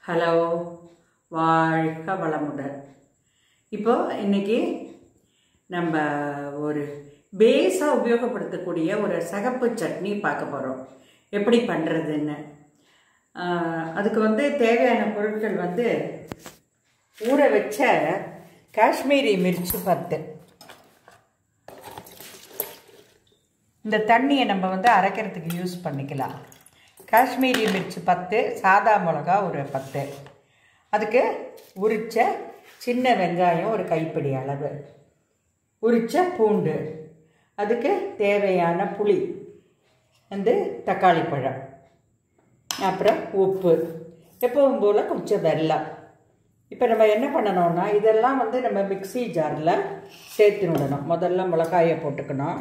hello வாழ்க வளமுடன் இப்போ இன்னைக்கு நம்ம ஒரு பேஸாக உபயோகப்படுத்தக்கூடிய ஒரு சகப்பு சட்னி பார்க்க போகிறோம் எப்படி பண்ணுறதுன்னு ஆஹ், அதுக்கு வந்து தேவையான பொருட்கள் வந்து ஊற வச்ச காஷ்மீரி மிர்ச்சி பத்து இந்த தண்ணியை நம்ம வந்து அரைக்கிறதுக்கு யூஸ் பண்ணிக்கலாம் காஷ்மீரி மிர்ச்சி பத்து சாதா மிளகா ஒரு பத்து அதுக்கு உரிச்ச சின்ன வெங்காயம் ஒரு கைப்பிடி அளவு உரிச்ச பூண்டு அதுக்கு தேவையான புளி வந்து தக்காளி பழம் அப்புறம் உப்பு எப்பவும் போல் கொஞ்சம் வெல்லம் இப்போ நம்ம என்ன பண்ணணும்னா இதெல்லாம் வந்து நம்ம மிக்ஸி ஜாரில் சேர்த்து விடணும் முதல்ல மிளகாயை போட்டுக்கணும்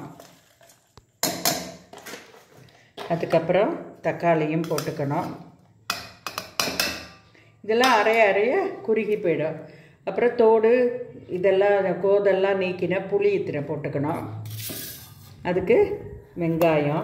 அதுக்கப்புறம் தக்காளியும் போட்டுக்கணும் இதெல்லாம் அரைய அரைய குறுகி போயிடும் அப்புறம் தோடு இதெல்லாம் கோதெல்லாம் நீக்கின புளி இத்தனை போட்டுக்கணும் அதுக்கு வெங்காயம்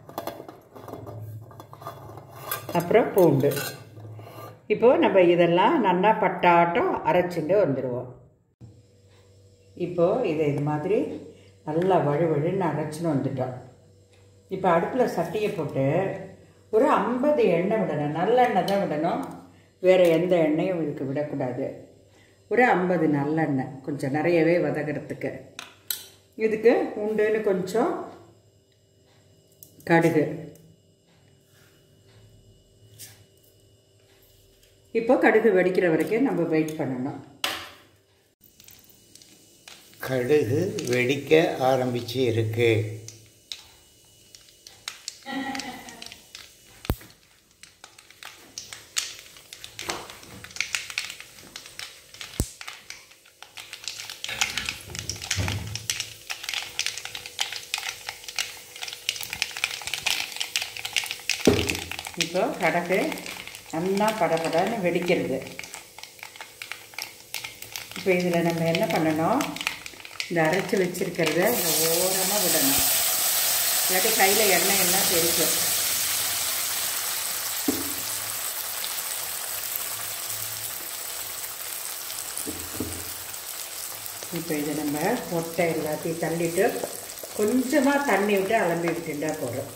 அப்புறம் பூண்டு இப்போது நம்ம இதெல்லாம் நல்லா பட்டாட்டம் அரைச்சிட்டு வந்துடுவோம் இப்போது இதை இது மாதிரி நல்லா வழுவழுன்னு அரைச்சின்னு வந்துட்டோம் இப்போ அடுப்பில் சட்டியை போட்டு ஒரு ஐம்பது எண்ணெய் விடணும் நல்லெண்ணெய் தான் விடணும் வேறு எந்த எண்ணெயும் இதுக்கு விடக்கூடாது ஒரு ஐம்பது நல்லெண்ணெய் கொஞ்சம் நிறையவே வதக்கிறதுக்கு இதுக்கு உண்டுன்னு கொஞ்சம் கடுகு இப்போ கடுகு வெடிக்கிற வரைக்கும் நம்ம வெயிட் பண்ணணும் கடுகு வெடிக்க ஆரம்பிச்சு இருக்கு இப்போ கடுகு நல்லா படபடன்னு வெடிக்கிறது இப்போ இதில் நம்ம என்ன பண்ணணும் இந்த அரைச்சி வச்சிருக்கிறத இந்த ஓரமாக விடணும் இல்லாட்டி கையில் எண்ணெய் எல்லாம் தெரிக்கும் இப்போ இதை நம்ம முட்டை எல்லாத்தையும் தள்ளிட்டு கொஞ்சமாக தண்ணி விட்டு அலம்பி விட்டுட்டா போதும்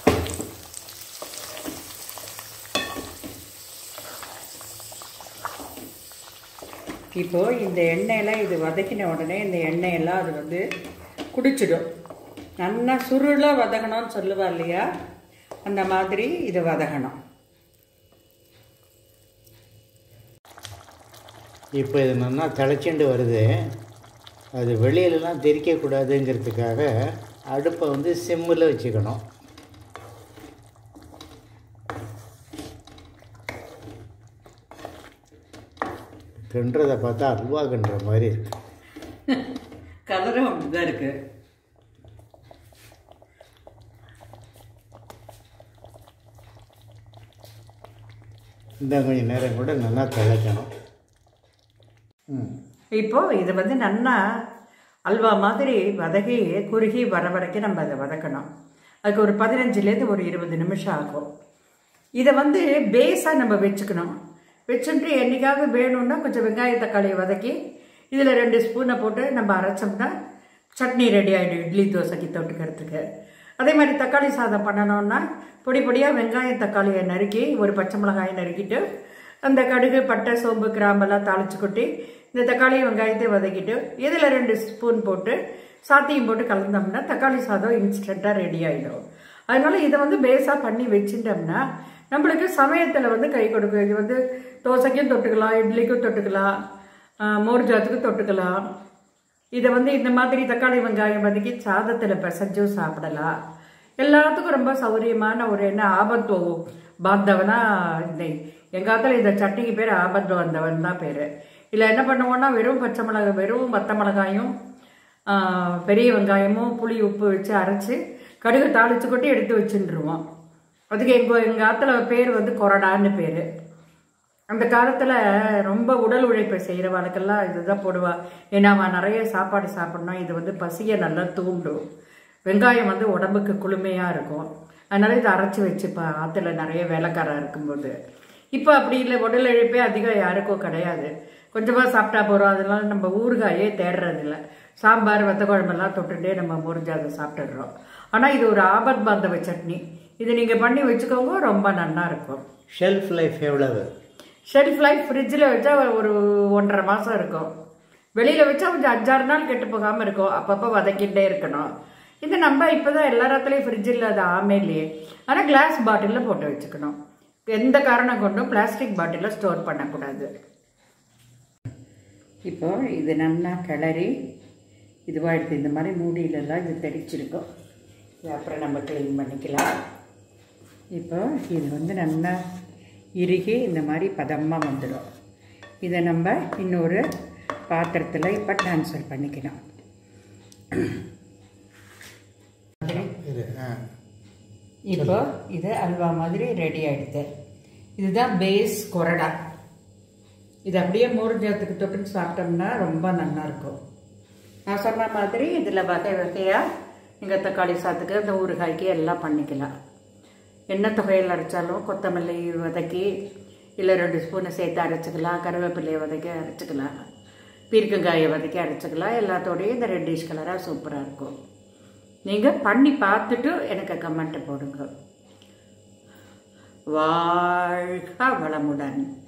இப்போ இந்த எண்ணெயெல்லாம் இது வதக்கின உடனே இந்த எண்ணெயெல்லாம் அது வந்து குடிச்சிடும் நல்லா சுருளாக வதக்கணும்னு சொல்லுவா இல்லையா அந்த மாதிரி இது வதகணும் இப்போ இது நல்லா திளைச்சிண்டு வருது அது வெளியிலலாம் தெரிக்கக்கூடாதுங்கிறதுக்காக அடுப்பை வந்து சிம்மில் வச்சுக்கணும் கிண்டுறதை பார்த்தா அல்வா கிண்டுற மாதிரி இருக்கு கலரும் அப்படிதான் இருக்கு இந்த கொஞ்சம் நேரம் கூட நல்லா திளைக்கணும் ம் இப்போ இது வந்து நல்லா அல்வா மாதிரி வதகி குறுகி வர வரைக்கும் நம்ம அதை வதக்கணும் அதுக்கு ஒரு பதினஞ்சுலேருந்து ஒரு இருபது நிமிஷம் ஆகும் இதை வந்து பேஸாக நம்ம வச்சுக்கணும் வச்சுட்டு என்னைக்காவது வேணும்னா கொஞ்சம் வெங்காய தக்காளியை வதக்கி இதில் ரெண்டு ஸ்பூனை போட்டு நம்ம அரைச்சோம்னா சட்னி ரெடி ஆகிடும் இட்லி தோசைக்கு தொட்டுக்கிறதுக்கு அதே மாதிரி தக்காளி சாதம் பண்ணணும்னா பொடி பொடியாக வெங்காயம் தக்காளியை நறுக்கி ஒரு பச்சை மிளகாயை நறுக்கிட்டு அந்த கடுகு பட்டை சோம்பு கிராம்பெல்லாம் தாளிச்சு கொட்டி இந்த தக்காளி வெங்காயத்தை வதக்கிட்டு இதில் ரெண்டு ஸ்பூன் போட்டு சாத்தியம் போட்டு கலந்தோம்னா தக்காளி சாதம் இன்ஸ்டண்ட்டாக ரெடி ஆகிடும் அதனால இதை வந்து பேஸாக பண்ணி வச்சுட்டோம்னா நம்மளுக்கு சமயத்தில் வந்து கை கொடுக்கும் இது வந்து தோசைக்கும் தொட்டுக்கலாம் இட்லிக்கும் தொட்டுக்கலாம் ஆஹ் மோர் ஜாத்துக்கும் தொட்டுக்கலாம் இதை வந்து இந்த மாதிரி தக்காளி வெங்காயம் வதக்கி சாதத்தில் பிசைஞ்சும் சாப்பிடலாம் எல்லாத்துக்கும் ரொம்ப சௌரியமான ஒரு என்ன ஆபத்து பாந்தவனா இந்த எங்கள் காலத்தில் இந்த சட்னிக்கு பேர் ஆபத்து வந்தவன் தான் பேர் இதில் என்ன பண்ணுவோம்னா வெறும் பச்சை மிளகாய் வெறும் வத்த மிளகாயும் ஆஹ், பெரிய வெங்காயமும் புளி உப்பு வச்சு அரைச்சி கடுகு தாளிச்சு கொட்டி எடுத்து வச்சுருவோம் அதுக்கு எங்கள் எங்கள் ஆத்துல பேர் வந்து கொரடான்னு பேர் அந்த காலத்தில் ரொம்ப உடல் உழைப்பை செய்கிறவளுக்கெல்லாம் இதுதான் போடுவா ஏன்னா அவன் நிறைய சாப்பாடு சாப்பிட்ணும் இது வந்து பசியை நல்லா தூண்டும் வெங்காயம் வந்து உடம்புக்கு குளுமையாக இருக்கும் அதனால இதை அரைச்சி வச்சுப்பா ஆற்றுல நிறைய வேலைக்காரன் இருக்கும்போது இப்போ அப்படி இல்லை உடல் இழைப்பே அதிகம் யாருக்கும் கிடையாது கொஞ்சமாக சாப்பிட்டா போகிறோம் அதனால நம்ம ஊறுகாயே தேடுறதில்ல சாம்பார் வத்த குழம்பெல்லாம் தொட்டுட்டே நம்ம முறிஞ்சு அதை சாப்பிட்டுடுறோம் ஆனால் இது ஒரு ஆபத் பாந்தவ சட்னி இது நீங்கள் பண்ணி வச்சுக்கோங்க ரொம்ப நல்லா இருக்கும் ஷெல்ஃப் லைஃப் எவ்வளவு ஷெல்ஃப் லைஃப் ஃப்ரிட்ஜில் வச்சா ஒரு ஒன்றரை மாதம் இருக்கும் வெளியில் வச்சா கொஞ்சம் அஞ்சாறு நாள் கெட்டு போகாமல் இருக்கும் அப்பப்போ வதக்கிட்டே இருக்கணும் இது நம்ம இப்போ தான் எல்லா இடத்துலையும் ஃப்ரிட்ஜ் இல்லாத ஆமே இல்லையே ஆனால் கிளாஸ் பாட்டிலில் போட்டு வச்சுக்கணும் எந்த காரணம் கொண்டும் பிளாஸ்டிக் பாட்டிலில் ஸ்டோர் பண்ணக்கூடாது இப்போ இது நல்லா கிளறி இதுவாக எடுத்து இந்த மாதிரி மூடியிலெல்லாம் இது தெரிச்சிருக்கும் இது அப்புறம் நம்ம க்ளீன் பண்ணிக்கலாம் இப்போ இது வந்து நல்லா இறுகி இந்த மாதிரி பதமாக வந்துடும் இதை நம்ம இன்னொரு பாத்திரத்தில் இப்போ ட்ரான்ஸ்ஃபர் பண்ணிக்கணும் இது ஆ இப்போ இது அல்வா மாதிரி ரெடி ஆயிடுது இதுதான் பேஸ் கொரடா இது அப்படியே முறிஞ்சதுக்கு தொட்டு சாப்பிட்டோம்னா ரொம்ப நல்லா இருக்கும் நான் சொன்ன மாதிரி இதில் வகை வகையாக நீங்கள் தக்காளி சாத்துக்கு இந்த ஊறுகாய்க்கு எல்லாம் பண்ணிக்கலாம் என்ன தொகையில் அரைச்சாலும் கொத்தமல்லி வதக்கி இல்லை ரெண்டு ஸ்பூனை சேர்த்து அரைச்சிக்கலாம் கருவேப்பிலையை வதக்கி அரைச்சிக்கலாம் பீர்க்கங்காயை வதக்கி அரைச்சிக்கலாம் எல்லாத்தோடையும் இந்த ரெட்டிஷ் கலராக சூப்பராக இருக்கும் நீங்கள் பண்ணி பார்த்துட்டு எனக்கு கமெண்ட் போடுங்க வாழ்க வளமுடன்